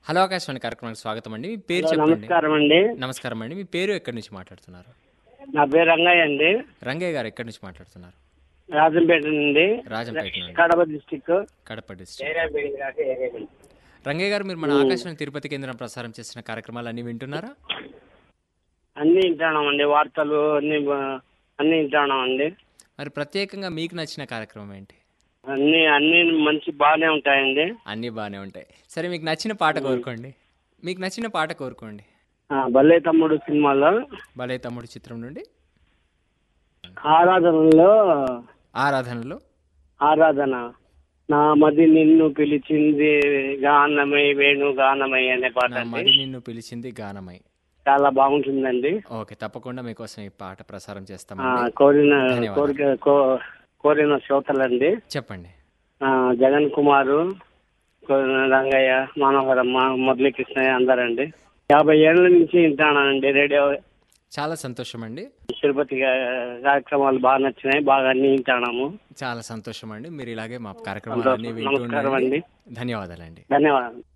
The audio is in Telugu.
హలో ఆకాశవాణి కార్యక్రమానికి స్వాగతం అండి మీ పేరు హలో, చెప్పండి నమస్కారం అండి నమస్కారం అండి మీ పేరు ఎక్కడి నుంచి మాట్లాడుతున్నారు నా పేరు రంగయ్య అండి రంగయ్య గారు ఎక్కడి నుంచి మాట్లాడుతున్నారు రాజంపేట నుండి రాజంపేట నుండి కడప డిస్టిక్ కడప డిస్ట్రిక్ట్ రంగయ్య గారు మీరు మన ఆకాశవాణి తిరుపతి కేంద్రం ప్రసారం చేసిన కార్యక్రమాలు అన్ని వింటున్నారా అన్ని వింటున్నామండి వార్తలు అన్ని బా- అన్ని వింటున్నామండి మరి ప్రత్యేకంగా మీకు నచ్చిన కార్యక్రమం ఏంటి అన్ని అన్ని మంచి బాగానే ఉంటాయండి అన్నీ బాగానే ఉంటాయి సరే మీకు నచ్చిన పాట కోరుకోండి మీకు నచ్చిన పాట కోరుకోండి ఆ, భలే తమ్ముడు సినిమాలో భలే తమ్ముడు చిత్రం నుండి ఆరాధనలో ఆరాధనలో ఆరాధన నా మది నిన్ను పిలిచింది గానమై వేణు గానమై అనే పాట నా అండి మది నిన్ను పిలిచింది గానమై చాలా బాగుంటుందండి ఓకే తప్పకుండా మీకోసం ఈ పాట ప్రసారం ఆ, చేస్తామండి కోరిన ధన్యవాదాలు. కోరిక కో- కోరిన శ్రోతలండి చెప్పండి ఆ, జగన్ కుమారు కోరిన రంగయ్య మనోహరమ్మ మురళీకృష్ణయ్య అందరండి యాభై ఏళ్ళ నుంచి వింటానండి రేడియో చాలా సంతోషం అండి తిరుపతి గా- కార్యక్రమాలు బాగా నచ్చినాయి బాగా అన్ని వింటాము చాలా సంతోషం అండి మీరు ఇలాగే మా కార్యక్రమాలన్నీ వింటూ నమస్కారం ఉండండి అండి ధన్యవాదాలండి ధన్యవాదాలు